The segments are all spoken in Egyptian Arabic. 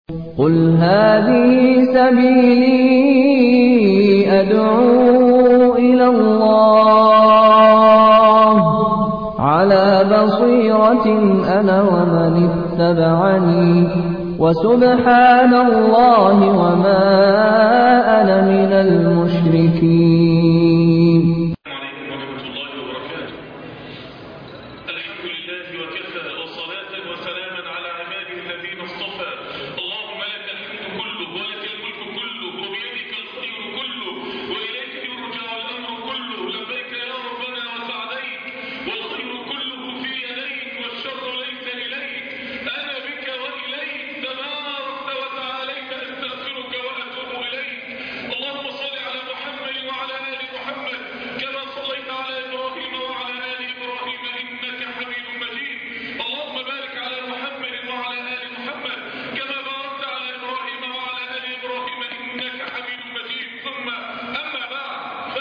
قل هذه سبيلي أدعو إلى الله على بصيرة أنا ومن اتبعني وسبحان الله وما أنا من المشركين عليكم ورحمة الله وبركاته الحمد لله وكفى وصلاة وسلاما على عباده الذين اصطفى اللهم لك الحمد كله ولك الملك كله وبيدك الخير كله وإليك يرجع الأمر كله لبيك يا ربنا وسعديك والخير كله في يديك والشر ليس إليك أنا بك وإليك تبارك وتعاليت أستغفرك وأتوب إليك اللهم صل على محمد وعلى آل محمد كما صليت على إبراهيم وعلى آل إبراهيم إنك حميد مجيد اللهم بارك على محمد وعلى آل محمد كما باركت على إبراهيم وعلى آل إبراهيم إنك حميد مجيد ثم أما بعد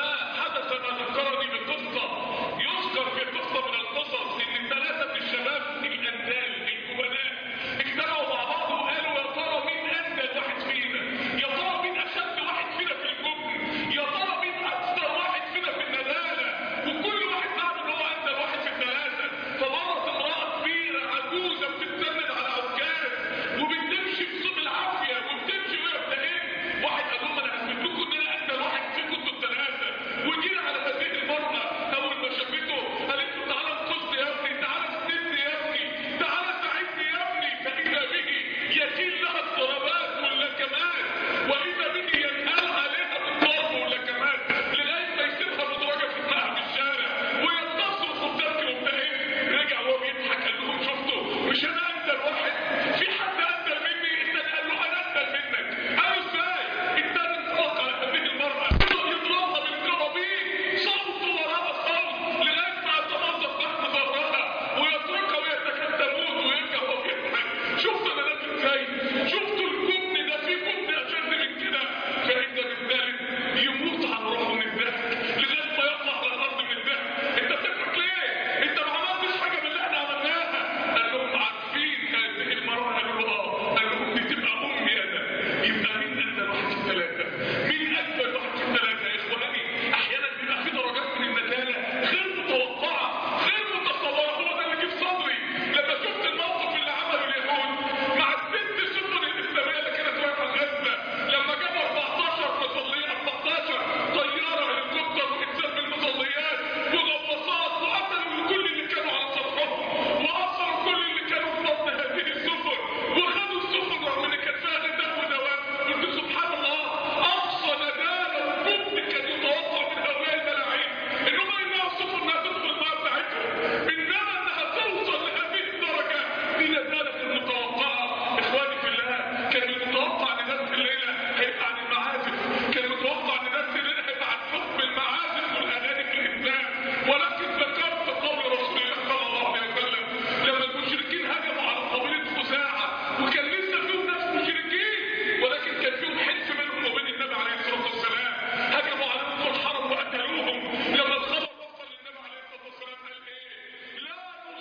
فحدث ما ذكرني بقصة يذكر في قصة من القصص إن ثلاثة الشباب الأندال الجبناء اجتمعوا مع بعض وقالوا يا ترى مين أندل واحد فينا يا ترى مين أشد واحد فينا في الجبن يا ترى مين أكثر واحد فينا في الندالة وكل واحد زعم إن هو أندل واحد في الثلاثة فمرت امرأة كبيرة عجوزة بتتسند على عكاز وبتمشي بصوت العافية وبتمشي وهي بتهن واحد قال لهم أنا هثبت لكم إن أنا أندل واحد فيكم انتوا الثلاثة وجينا على هذه المرأة أول ما شافته قالت له تعالى انقذني يا ابني تعالى اسندني يا ابني تعالى ساعدني يا ابني فإذا به يكيل لها الضربات واللكمات وإذا به ينهال عليها بالضرب واللكمات لغاية ما يسيبها مدرجة في دماغها في الشارع وهي بتصرخ وبتبكي وبتهن رجع وهو بيضحك قال لهم شفتوا مش أنا أندل واحد في حد أندل مني التاني قال له أنا أندل منك قالوا إزاي التاني انطلق على هذه المرأة يضربها بالكرابين صوت وراء صوت لغاية ما يتمزق تحت ظهرها ويتركها وهي تكاد تموت ويرجع وهو بيضحك شفتوا انا نازل ازاي شفتوا الجبن ده في جبن اشد من كده فإن بالثالث يموت عن روحه من الضحك لغاية ما يطلع على الأرض من الضحك انت بتضحك ليه؟ انت ما عملتش حاجة من اللي احنا عملناها قال لهم عارفين هذه المرأة قالوا له اه قال لهم دي تبقى أمي أنا يبقى مين أندل واحد في الثلاثة؟ مين أجمل واحد في الثلاثة يا إخواني؟ أحيانا بيبقى في درجات من الندالة غير متوقعة غير متصورة هو ده اللي جه في صدري لما شفت الموقف اللي عمله اليهود مع الست سفن الإسلامية اللي كانت واقفة غزة لما جابوا 14 مصلية 14 طيارة هليكوبتر وإنسان بالمصليات وغواصات وقتلوا كل اللي كانوا على سطحهم وأسروا كل اللي كانوا في بطن هذه السفن وخدوا السفن رغم إن كان فيها غذاء ودواء قلت سبحان الله أقصى ندالة وجبن كان يتوقع من هؤلاء الملاعين إنهم يمنعوا السفن إنها تدخل الماء بتاعتهم إنما إنها توصل لهذه الدرجة دي ندالة المتوقعة إخواني في الله كان المتوقع إن درس الليلة هيبقى عن المعازف كان متوقع إن درس الليلة هيبقى عن حكم المعازف والأغاني في الإسلام ولكن ذكرت قول رسول الله صلى الله عليه وسلم لما المشركين هجموا على قبيلة خزاعة وكان لسه فيهم ناس مشركين ولكن كان فيهم حلف بينهم وبين النبي عليه الصلاة والسلام هجموا على نصر الحرم وقتلوهم لما الخبر وصل للنبي عليه الصلاة والسلام قال إيه؟ لا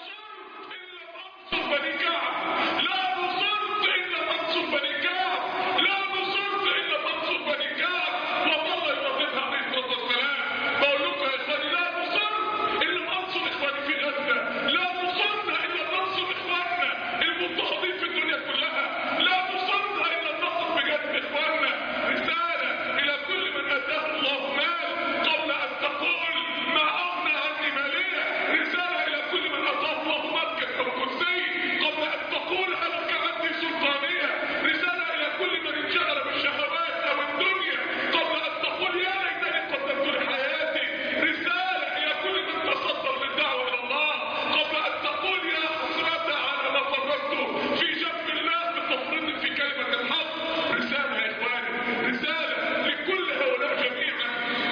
نصرت إلا منصر بني كعب لا نصرت إلا منصر بني كعب لا نصرت إلا منصر بني كعب وظل يرددها عليه الصلاة والسلام بقول لكم يا إخواني لا نصرت إلا منصر إخواني في غزة لا نصرنا إلا ننصر إخواننا المضطهدين في الدنيا كلها لا نصرنا إلا النصر بجد إخواننا رسالة إلى كل من آتاه الله مال قبل أن تقول ما أغنى عني مالية رسالة إلى كل من آتاه الله مركز أو كرسي قبل أن تقول هلك عني سلطانية رسالة إلى كل من انشغل بالشهوات أو الدنيا قبل أن تقول يا ليتني قدمت لحياتي رسالة إلى كل من تصدر للدعوة إلى الله قبل أن تقول يا حسرة على ما فرطت في جنب الله بتفريط في كلمة الحق رسالة يا إخواني رسالة لكل هؤلاء جميعا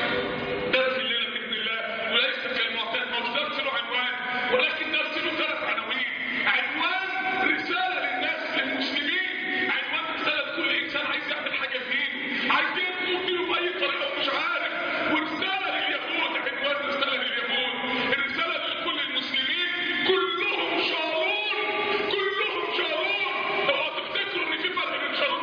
درس الليلة بإذن الله وليس كالمعتاد مش درس له عنوان ولكن درس له ثلاث عناوين عنوان رسالة للناس للمسلمين عنوان رسالة لكل إنسان عايز يعمل حاجة بدينه عايز يدخل دينه بأي طريقة ومش عارف ورسالة لليهود عنوان رسالة لليهود الرسالة لكل المسلمين كلهم شارون كلهم شارون اوعوا تفتكروا ان في فرق بين شارون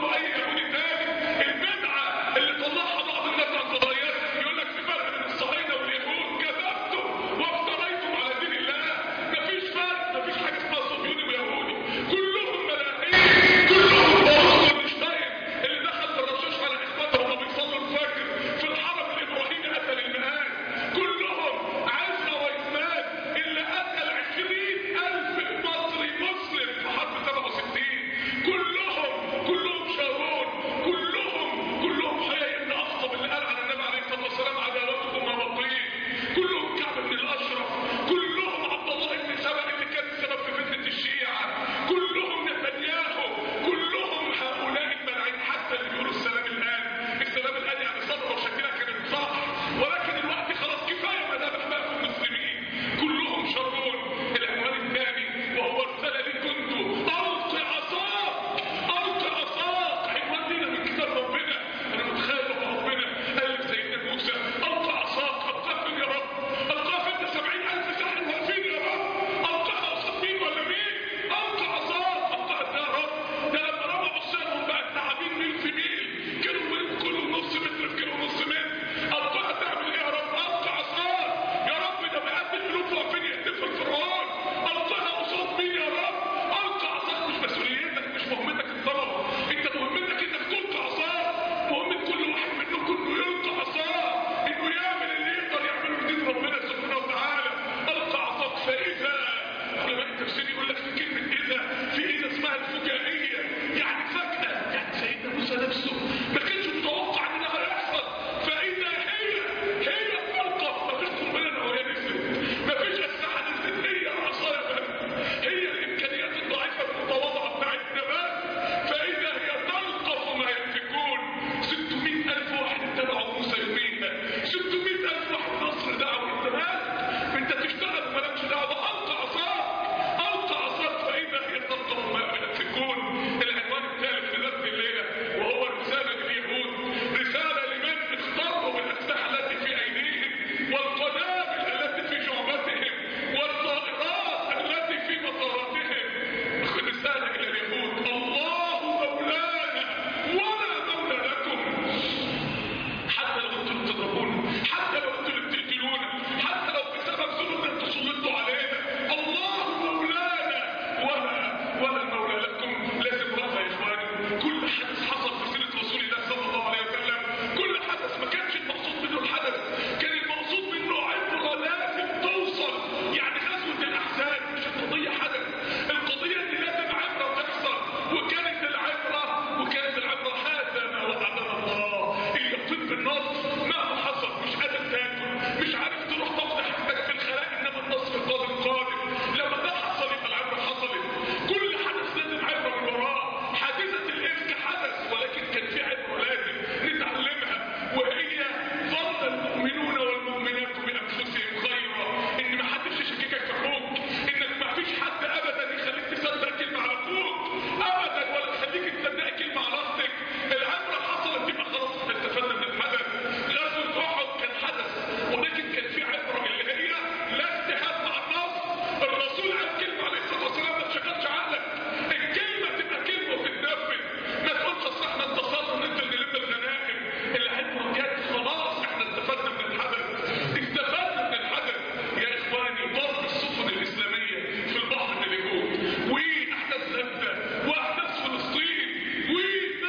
حدث حصل في سيره رسول الله صلى الله عليه وسلم كل حدث ما كانش المقصود منه الحدث كان المقصود منه عبره لازم توصل يعني غزوه الاحزاب مش القضيه حدث القضيه ان لازم عبره تحصل وكانت العبره وكانت العبره هذا ما وعدنا الله اليقين بالنصر مهما حصل مش قادر تاكل مش عارف تروح تقضي حاجتك في الخلاء انما النصر قادم قادم لما ده حصل يبقى العبره حصلت كل حدث لازم عبره من وراه حادثه الافك حدث ولكن كان في عبره لازم نتعلمها وهي ظن المؤمنون والمؤمنات بانفسهم خيرا ان ما حدش يشككك في اخوك انك ما فيش حد ابدا يخليك تصدق كلمه على اخوك ابدا ولا يخليك تصدق كلمه على اختك العبره حصلت يبقى خلاص احنا استفدنا من الحدث غزوه احد كان حدث ولكن كان في عبره اللي هي لا اجتهاد مع النصر الرسول قال كلمه عليه الصلاه والسلام ما تشغلش عقلك الكلمه تبقى كلمه وتتنفذ ما تقولش اصل احنا انتصرنا وننزل نلم الغنائم العبره جت خلاص احنا استفدنا من الحدث استفدنا من الحدث يا اخواني ضرب السفن الاسلاميه في البحر من اليهود واحداث غزه واحداث فلسطين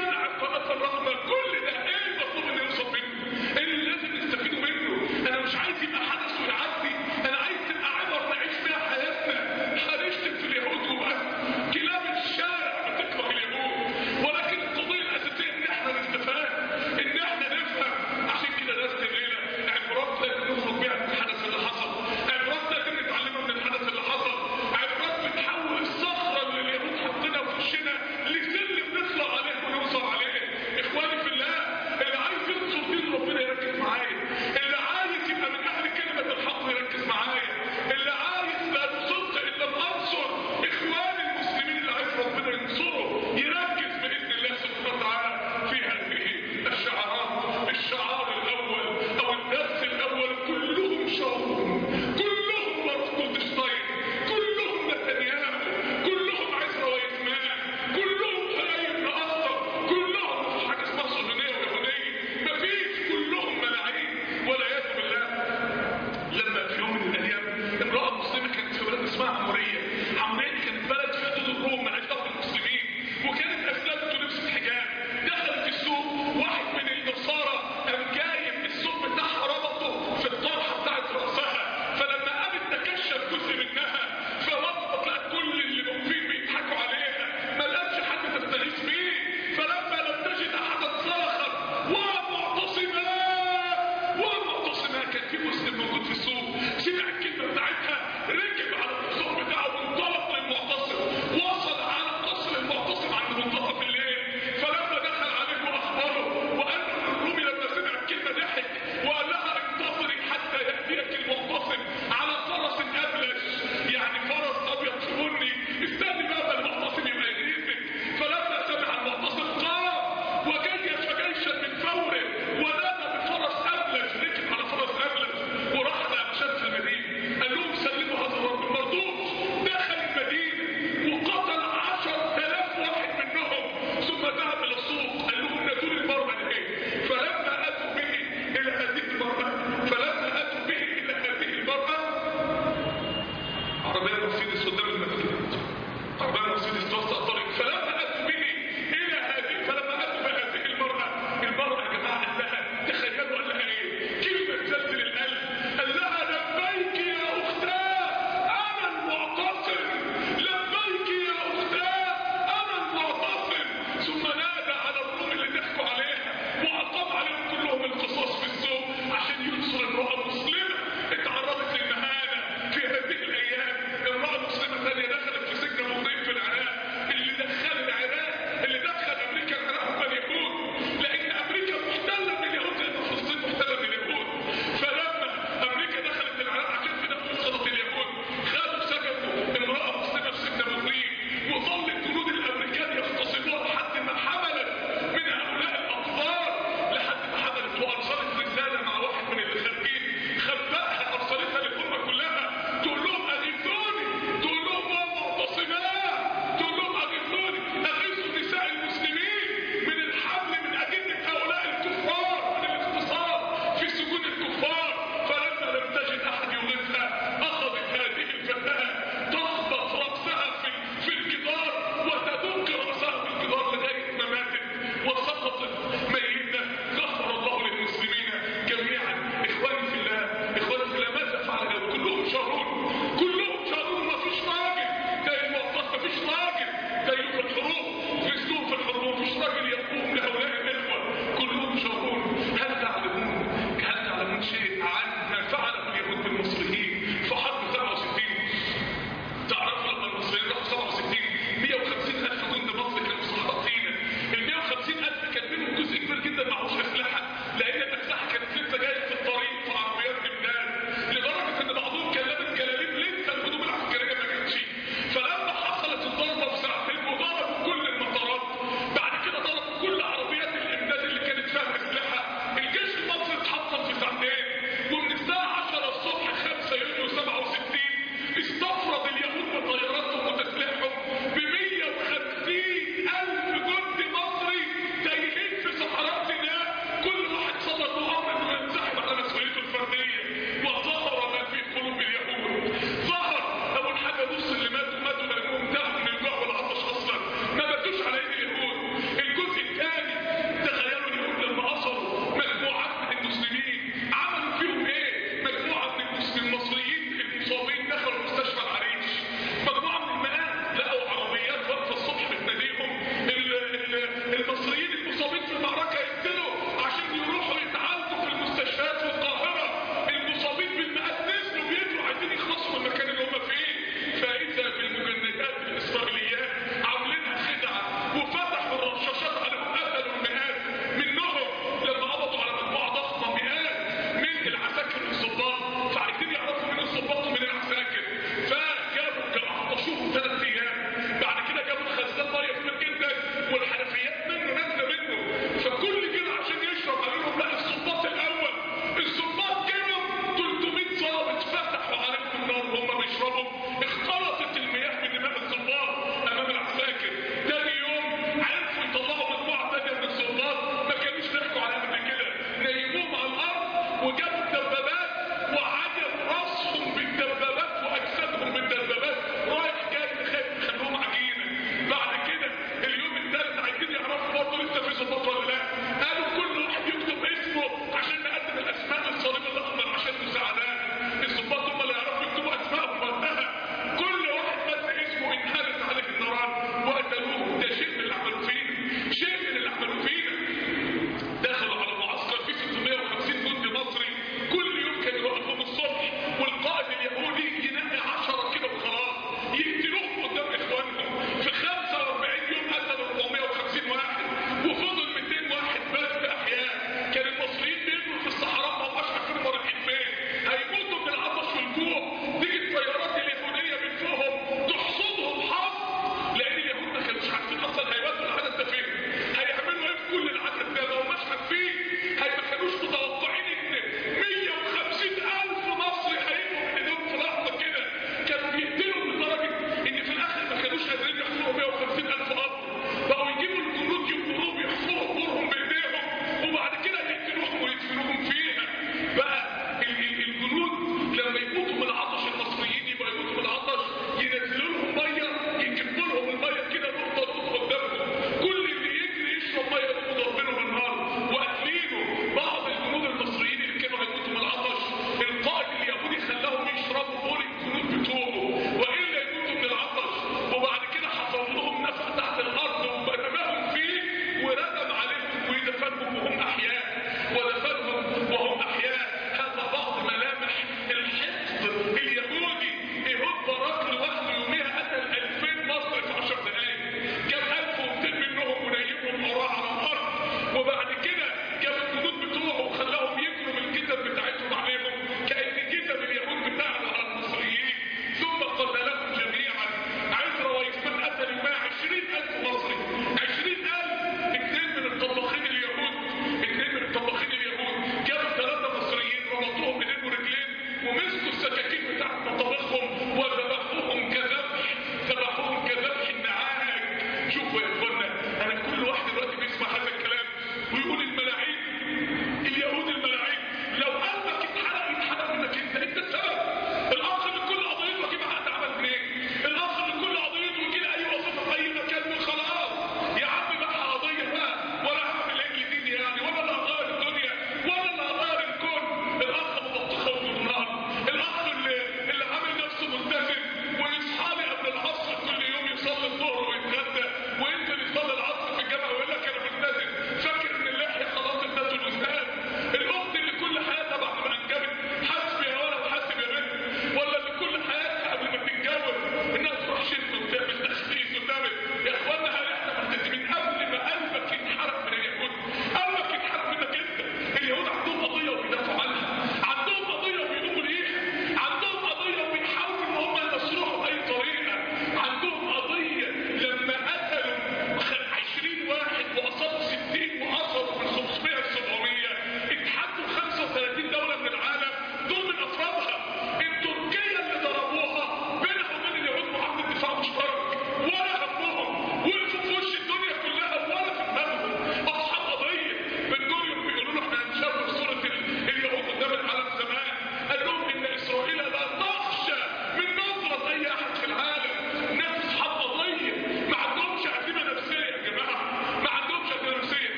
وبعد كده جاب الجنود بتوعه وخلاهم يجروا بالكتب بتاعتهم عليهم كأن كتب اليهود بتاعنا على المصريين ثم قلنا لهم جميعا عزرا ويسمن قتل ما عشرين ألف مصري عشرين ألف اثنين من الطباخين اليهود اثنين من الطباخين اليهود جابوا ثلاثة مصريين ربطوهم ايدين ورجلين ومسكوا السكاكين بتاعت مطابخهم وذبحوهم كذبح ذبحوهم كذبح النعاج شوفوا يا اخوانا انا كل واحد دلوقتي بيسمع هذا الكلام ويقول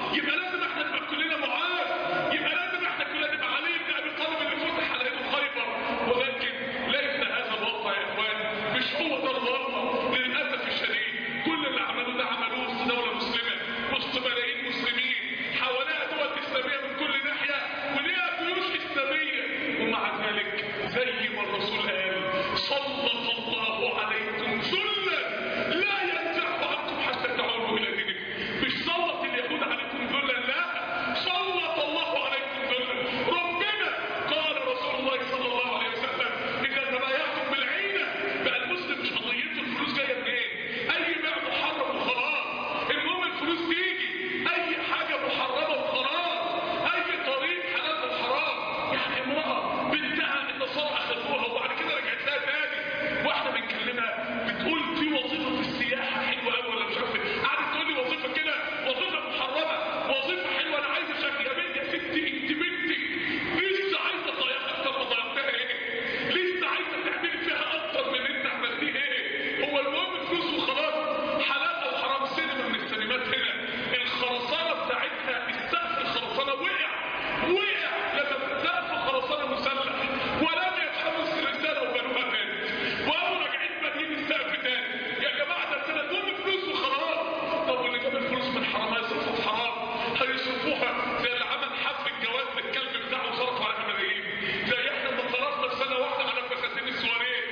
يبقى لازم احنا نبقى كلنا معاذ يبقى لازم احنا كلنا نبقى علي بن ابي طالب اللي فتح على ايده خيبر ولكن ليس هذا الواقع يا اخوان مش هو ده الواقع للاسف الشديد كل اللي عملوه ده عملوه وسط دوله مسلمه وسط ملايين مسلمين حواليها دول اسلاميه من كل ناحيه وليها جيوش اسلاميه ومع ذلك زي ما الرسول قال سلط الله عليكم ذلا لا ينزع عنكم حتى تعودوا الى دينكم مش سلط اليهود عليكم ذلا لا سلط الله عليكم ذلا ربنا قال رسول الله صلى الله عليه وسلم اذا تبايعتم بالعينه بقى المسلم مش قضيته الفلوس جايه منين اي بيع محرم وخلاص المهم الفلوس تيجي اي حاجه محرمه وخلاص اي طريق حلال وحرام يعني امراه بنتها النصارى اخذوها وبعد كده رجعت لها تاني واحده بنكلمها بتقول في وظيفه في السياحه حلوه قوي ولا مش عارف ايه قعدت تقول لي وظيفه كده وظيفه محرمه وظيفه حلوه انا عايزه شكل يا بنت يا ستي انت بنتك لسه عايزه تضيعها اكتر ما ضيعتها ايه لسه عايزه تعملي فيها اكتر من انت عملتيه ايه هو المهم فلوس وخلاص حلال او حرام سينما من السينمات هنا الخرسانه بتاعتها السقف الخرسانه وقع وقع لما سقف خرسانه مسلح ولم يفهموا الرساله وبنوها تاني وقاموا راجعين بانيين السقف تاني يا جماعه ده كده المهم فلوس وخلاص طب واللي جاب الفلوس من حرام هيصرفوا في حرام هيصرفوها زي اللي عمل حفل الجواز للكلب بتاعه وصرف عليها ملايين زي احنا اللي صرفنا في سنه واحده على فساتين السواريه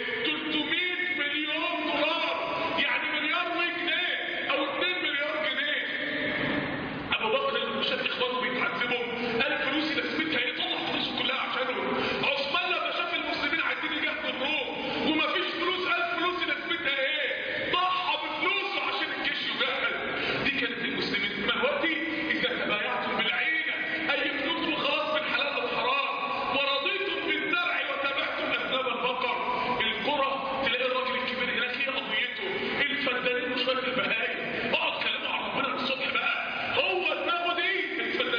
300 مليون دولار يعني مليار جنيه او 2 مليار جنيه ابو بكر لما شاف اخوانه بيتعذبوا قال فلوسي لازمتها ايه طلع فلوسه كلها عشانهم عثمان لما شاف المسلمين عايزين يجاهدوا الروم ومفيش فلوس قال فلوسي لازمتها ايه ضحى بفلوسه عشان الجيش يجاهد دي كانت المسلمين دلوقتي اذا تبايعتم بالعينه اي فلوس وخلاص من حلال وحرام ورضيتم بالزرع وتبعتم اذناب البقر القرى تلاقي الراجل الكبير هناك هي قضيته الفدانين وشويه البهايم اقعد كلموا عن ربنا الصبح بقى هو دماغه دي الفدانين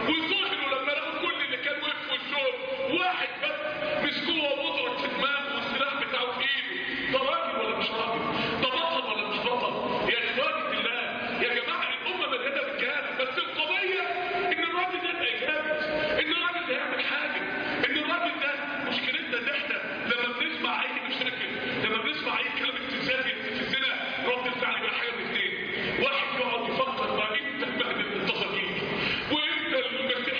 وذهلوا لما لقوا كل اللي كان واقف في وشهم واحد بس مسكوه ومضرب في دماغه والسلاح بتاعه في ايده ده راجل ولا مش راجل ده بطل ولا مش بطل يا اخواني في الله يا جماعه الامه مليانه رجاله بس القضيه ان الراجل ده يبقى جامد ان الراجل ده يعمل حاجه ان الراجل ده مشكلتنا ان احنا لما بنسمع اي مشاكل لما بنسمع اي كلام استفزازي يستفزنا رد الفعل بقى حاجه من اثنين واحد يقعد يفكر بقى انت المهدي المنتظر ليك وانت المسيح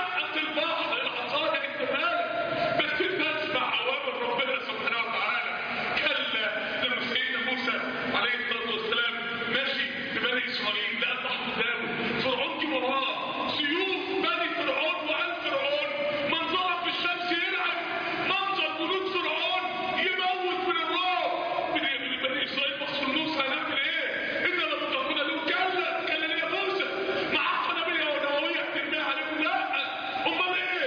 شقق البحر العصايه انت مالك بس تسمع اوامر ربنا سبحانه وتعالى كلا لما سيدنا موسى عليه الصلاه والسلام ماشي ببني اسرائيل لقى البحر قدامه فرعون جه وراه سيوف بني فرعون وآل فرعون منظرها في الشمس يرعب منظر جنود فرعون يموت من الرعب بني بني اسرائيل بخصوا موسى هنعمل ايه؟ انا لما تقول لهم كلا كلا يا موسى معاك قنابل نوويه هترميها عليكم لا امال ايه؟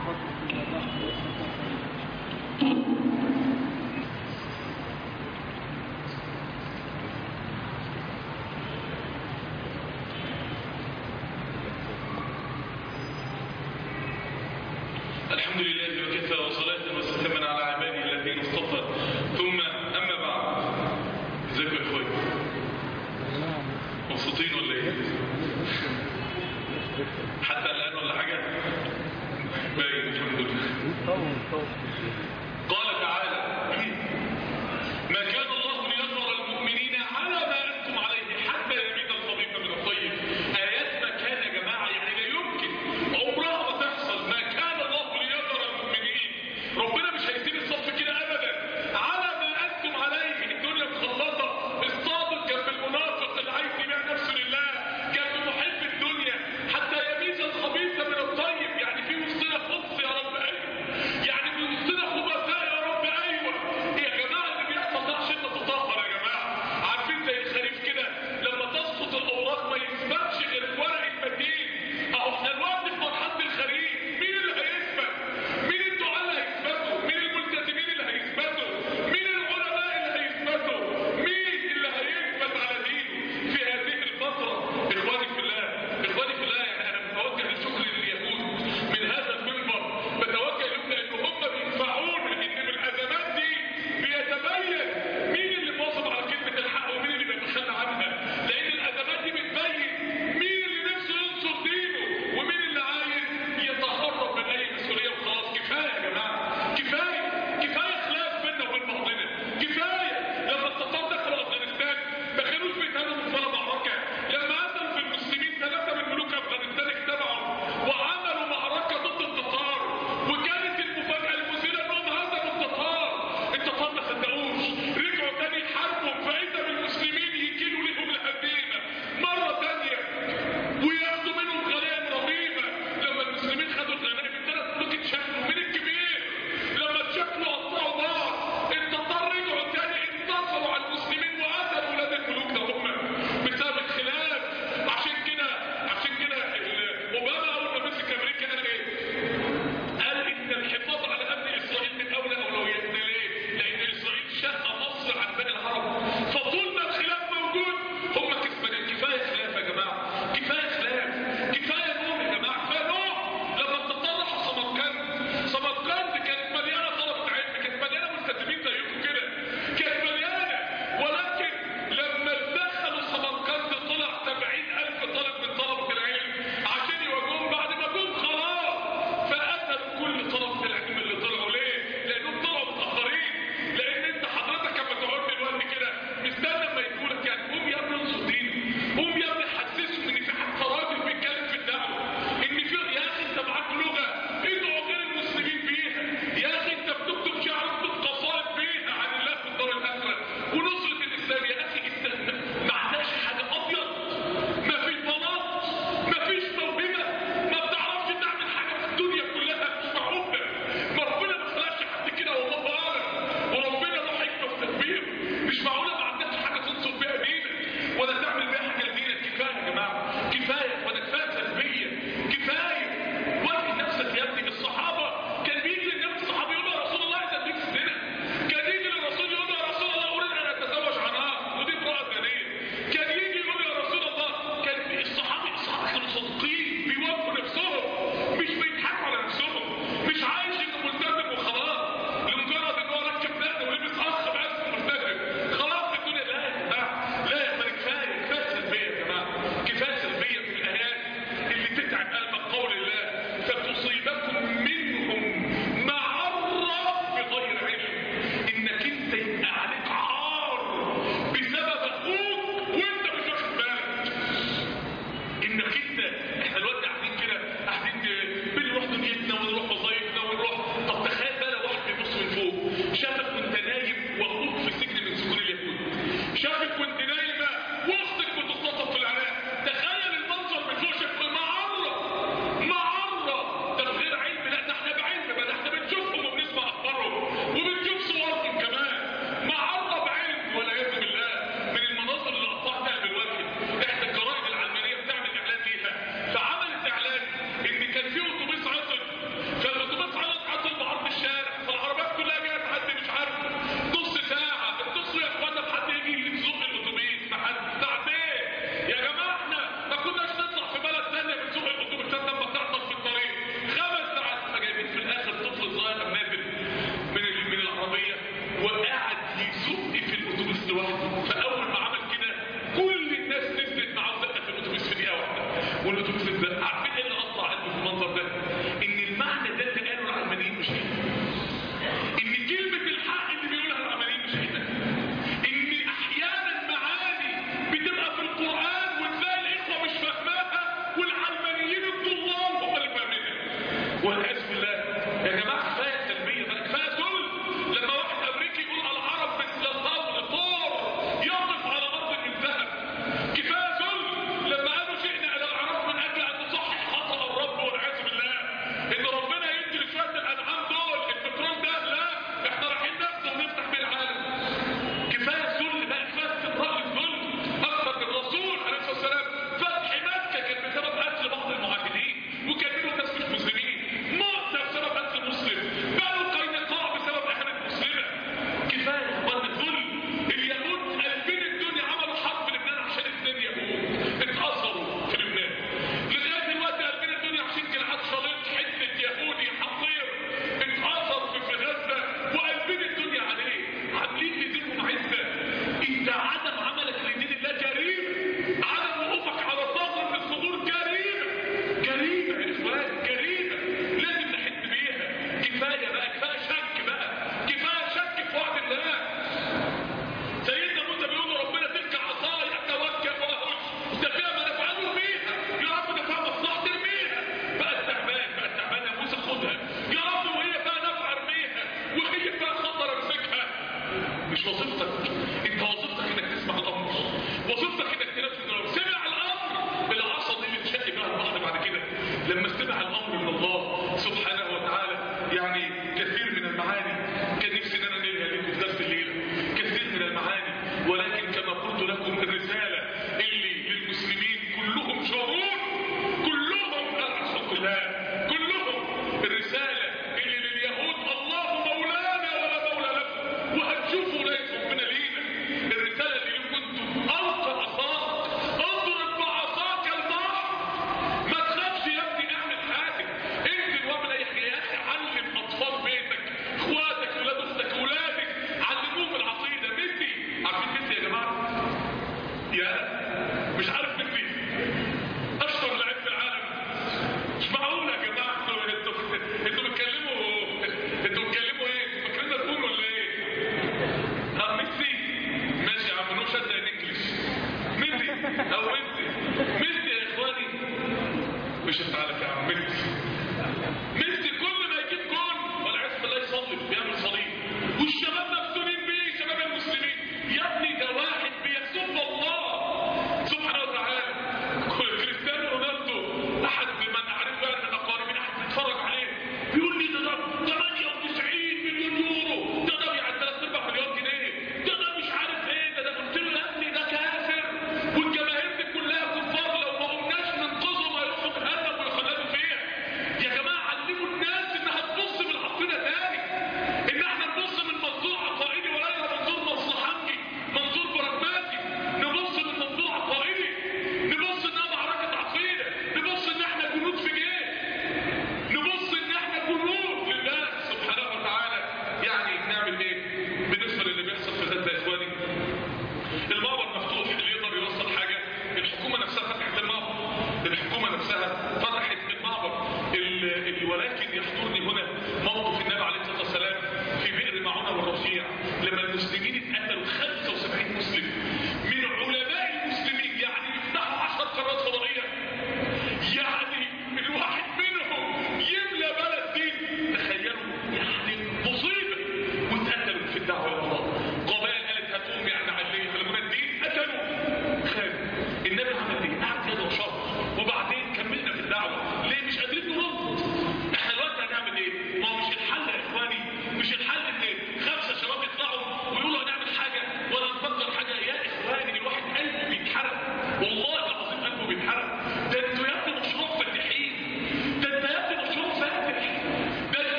الحمد لله وكفى وصلاة وسلاما على عباده الذين اصطفى ثم أما بعد ازيكم يا اخويا مبسوطين ولا ايه حتى الآن ولا حاجة باين الحمد لله قال تعالى ما كان الله ليظهر المؤمنين على ما أنتم عليه حتى يميز الخبيث من الطيب آيات ما كان يا جماعة يعني لا يمكن عمرها ما تحصل ما كان الله ليظهر المؤمنين ربنا مش هيسيب الصف كده أبدا على ما أنتم عليه الدنيا مخلصة الصادق جنب المنافق اللي عايز يبيع نفسه لله جنب محب الدنيا حتى يميز الخبيث من الطيب يعني في وسطنا خبث يا رب أيوه يعني في وسطنا خبثاء يا رب أيوه يا جماعة اللي بيحصل ده عشان نتطهر يا جماعة عارفين زي الخريف كده لما تسقط الأوراق ما يثبتش غير الورق المتين أهو احنا دلوقتي في مرحلة الخريف مين اللي هيثبت؟ مين الدعاء اللي هيثبتوا؟ مين الملتزمين اللي هيثبتوا؟ مين العلماء اللي هيثبتوا؟ مين اللي هيثبت على دينه في هذه الفترة؟ إخواني في الله إخواني في الله يعني أنا بتوجه الشكر لليهود من هذا المنبر بتوجه لهم لأن هم بيدفعون إن بالأزمات دي بيتبين مين اللي مواظب على كلمة الحق ومين اللي بيتخلى عنها لأن الأزمات دي بتبين مين اللي نفسه ينصر دينه ومين اللي عايز يتهرب من أي مسؤولية وخلاص كفاية يا جماعة كفاية كفاية خلاف بيننا وبين بعضنا كفاية لما التتار دخلوا أفغانستان ما كانوش بيتهاجموا في ولا معركة لما قتلوا في المسلمين ثلاثة من ملوك أفغانستان اجتمعوا وعملوا معركة ضد التتار وكانت المفاجأة المثيرة انهم هزموا التتار التتار ما صدقوش رجعوا تاني يحاربوا فإذا بالمسلمين يكيلوا لهم الهزيمة مرة تانية وياخدوا منهم غنائم رهيبة لما المسلمين خدوا الغنائم الثلاث ملوك اتشكلوا من الكبير لما اتشكلوا قطعوا بعض التتار رجعوا تاني انتصروا على المسلمين وقتلوا ولاد الملوك ده هم بسبب الخلاف عشان كده عشان كده ال- اوباما اول ما مسك امريكا قال ايه؟ قال ان الحفاظ على امن اسرائيل من اولى اولوياتنا ليه؟ لان اسرائيل شق مصر عن باقي العرب فطول ما الخلاف موجود هم كسبانين كفايه خلاف يا جماعه كفايه خلاف كفايه نوم يا جماعه كفايه نوم لما تطلع سمرقند سمرقند كانت مليانه طلبه علم كانت مليانه ملتزمين زيكم كده كانت مليانه ولكن لما دخلوا سمرقند طلع 70000 طالب من طلبه العلم عشان يواجهوهم بعد ما جم خلاص المنظر ده ان المعنى ده اللي قاله العلمانيين مش هنا ان كلمة الحق اللي بيقولها العلمانيين مش هنا ان احيانا معاني بتبقى في القرآن وتلاقي الاخوة مش فاهماها والعلمانيين الضلال هم اللي فاهمينها والعياذ بالله يا جماعة كفاية سلبية بقى كفاية ذل لما واحد امريكي يقول العرب مثل الطور طور يقف على ارض من ذهب كفاية ذل لما قالوا شئنا الى العرب من اجل ان نصحح خطأ الرب والعياذ بالله ان ربنا يدي لشوية الانعام دول البترول ده لا احنا رايحين ناخده ونفتح بيه العالم كفاية ذل بقى كفاية استمرار الذل اكثر من الرسول عليه الصلاة والسلام فتح مكة كان بسبب قتل بعض المعاهدين وكان منهم ناس مش مسلمين موت بسبب قتل مسلم بنو قينقاع بسبب احنا المسلمة كفاية يا اخوان الذل اليهود قلبين الدنيا عملوا حرب في لبنان عشان اثنين يهود اتأثروا في لبنان لغاية دلوقتي قلبين الدنيا عشان جلعاد شريط حتة يهودي حقير اتأثر في في غزة وقلبين الدنيا عليه عاملين لدينهم عزة انت عدم عملك لدين الله جريمة عدم وقوفك على ثغر من الثغور جريمة جريمة يا اخوان جريمة لازم نحد بيها كفاية بقى كفاية شك بقى كفاية شك في وعد الله سيدنا موسى بيقول له ربنا تلك عصاي اتوكل واهش ده فيها ما نفعله بيها يا رب ده فيها مصلحه ارميها بقى التعبان بقى التعبان يا موسى خدها يا رب وهي فيها نفع ارميها وهي فيها خطر امسكها مش وظيفتك انت وظيفتك انك تسمع الامر وظيفتك انك تنفذ الامر سمع الامر العصا دي اللي تشقي بها البحر بعد كده لما استمع الامر من الله سبحانه وتعالى يعني كثير من المعاني كان نفسي ان انا انقلها لكم في درس الليله كثير من المعاني ولكن كما قلت لكم الرساله اللي للمسلمين كلهم شرور كلهم الحمد لله كلهم الرساله اللي لليهود الله مولانا ولا مولى لكم وهتشوفوا ولايه ربنا لينا الرساله اللي لكم انتم القى عصاك اضرب بعصاك البحر ما تخافش يا ابني اعمل حاجه انزل واعمل اي حاجه يا اخي علم اطفال بيتك اخواتك ولاد اختك ولادك علموهم العقيده مدي عارفين مدي يا جماعه يا مش عارف مدي اشهر لعيب في العالم مش معقول يا جماعه انتوا انتوا انتوا بتكلموا انتوا بتكلموا ايه انتوا فاكرين تكون ولا ايه اه ميسي ماشي يا عم نو شد ان انجلش ميسي او ميسي ميسي يا اخواني مش انت عارف يا عم ميسي ميسي كل ما يجيب جول والعياذ بالله يصلي بيعمل صليب والشباب مفتونين بيه شباب المسلمين يا ابني ده واحد بيسب الله سبحانه وتعالى كريستيانو رونالدو احد من اعرفه من اقاربين احد بيتفرج عليه بيقول لي ده ده 98 مليون يورو ده ده يعني 3 4 مليون جنيه ده ده مش عارف ايه ده ده قلت له يا ابني ده كافر والجماهير دي كلها كفار لو ما قمناش ننقذهم هيروحوا جهنم ويخلدوا فيها يا جماعه علموا الناس انها تبص من عقلنا تاني ان احنا نبص من منظور عقائدي وليس منظور مصلحتي منظور براجماتي نبص من منظور عقائدي نبص انها معركه عقيده نبص ان احنا جنود في جيش نبص ان احنا جنود لله سبحانه وتعالى يعني نعمل ايه بالنسبه للي بيحصل في غزه يا اخواني المعبر مفتوح اللي يقدر يوصل حاجه الحكومه نفسها فتحت المعبر الحكومه نفسها فتحت المعبر ال- ال- ولكن يحضرني هنا موقف النبي عليه الصلاه والسلام في بئر معونه والرفيع لما المسلمين اتقتلوا 75 مسلم من علماء المسلمين يعني يفتحوا 10 قنوات فضائيه يعني الواحد منهم يملى بلد دين تخيلوا يعني مصيبه واتقتلوا في الدعوه الى الله قبائل قالت هتقوم يعني عليه يعلمون الدين قتلوا خالد النبي عمل ايه؟ قعد يده وشر وبعدين كملنا في الدعوه ليه مش قادرين نرد احنا دلوقتي هنعمل ايه؟ ما هو مش الحل يا اخواني مش الحل ان خمسه شباب يطلعوا ويقولوا هنعمل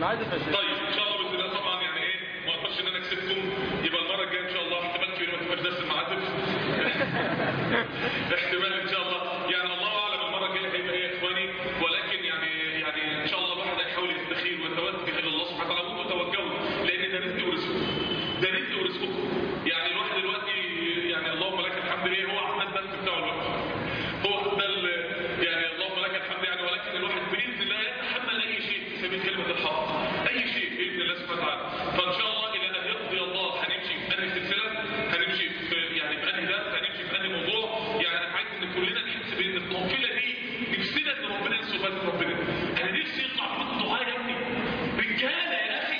طيب ان شاء الله باذن الله طبعا يعني ايه ما اقدرش ان انا اكسبكم يبقى المره الجايه ان شاء الله احتمال كبير ما تبقاش درس المعاتب احتمال ان شاء الله يعني الله اعلم المره الجايه هيبقى ايه يا اخواني ولكن يعني يعني ان شاء الله الواحد هيحاول يستخير ويتوجه الى الله سبحانه وتعالى وانتم توجهوا لان ده رزق ورزقكم ده رزق ورزقكم يعني الواحد دلوقتي يعني اللهم لك الحمد ليه هو عمل الدرس بتاعه الوقت هو ده ال- يعني اللهم لك الحمد يعني ولكن الواحد باذن الله يتحمل اي شيء في سبيل كلمه الحق اي شيء باذن الله سبحانه وتعالى فان شاء الله الى ان يقضي الله هنمشي في انهي سلسله هنمشي في يعني في انهي درس هنمشي في انهي موضوع يعني انا عايز ان كلنا نحس بان القافله دي نفسنا ان ربنا ينصر بس ربنا انا نفسي يطلع منكم دعاء يا ابني رجاله يا اخي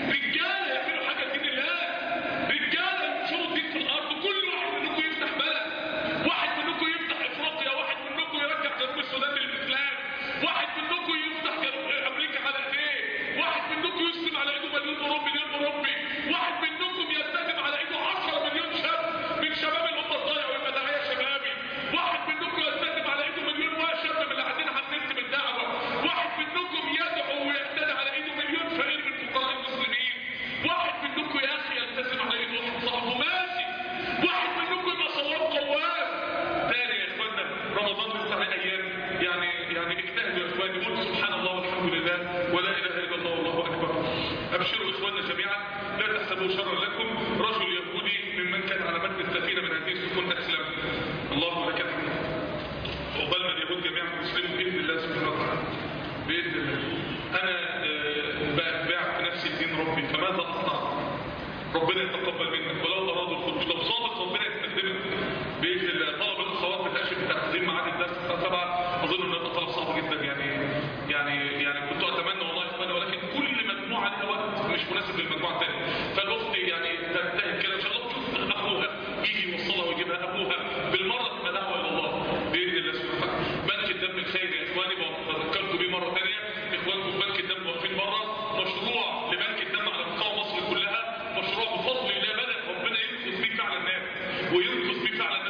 رجاله يعملوا حاجه لدين الله رجاله ينشروا الدين في الارض كل واحد منكم يفتح بلد واحد منكم يفتح افريقيا واحد منكم يرجع جنوب السودان للاسلام واحد منكم يفتح جنوب امريكا على ايديه واحد منكم يسلم على ايده مليون اوروبي مليون اوروبي واحد منكم يلتزم على ايده 10 مليون شاب من شباب الامه الضايعه ويبقى داعيه شبابي واحد منكم يلتزم على ايده مليون شاب من اللي قاعدين على النت بالدعوه واحد منكم يدعو ويهتدي على ايده مليون فقير من فقراء المسلمين واحد منكم يا اخي يلتزم على ايده واحد صاحبه ماشي واحد منكم يبقى صواب قوام تاني يا اخوانا رمضان لسه عليه ايام يعني يعني اجتهدوا يا اخواني قولوا سبحان الله والحمد لله ولا اله الا الله والله اكبر ابشروا اخواننا جميعا لا تحسبوا شرا لكم رجل يهودي ممن كان على متن السفينه من هذه السفن اسلم اللهم لك الحمد عقبال ما اليهود جميعا يسلموا باذن الله سبحانه وتعالى باذن الله انا آه، بعت نفسي لدين ربي فماذا اصنع ربنا يتقبل منك ولو ارادوا الخروج لو صادق ربنا يستخدمك باذن الله طلب الاخوات بتكشف تقديم ميعاد الدرس الساعه 7 اظن انه يبقى طلب صعب جدا يعني يعني يعني كنت اتمنى والله يا اخواني ولكن كل مجموعه لها وقت مش مناسب للمجموعه الثانيه فالاخت يعني تجتهد كده ان شاء الله تشوف اخوها يجي يوصلها ويجيبها ابوها بالمره تبقى دعوه الى الله باذن الله سبحانه وتعالى بنك الدم الخيري يا اخواني بذكركم بيه مره ثانيه اخوانكم في بنك الدم واقفين بره مشروع لبنك الدم على مستوى مصر كلها مشروع بفضل الله بدا ربنا ينقذ بيه فعلا الناس وينقذ بيه فعلا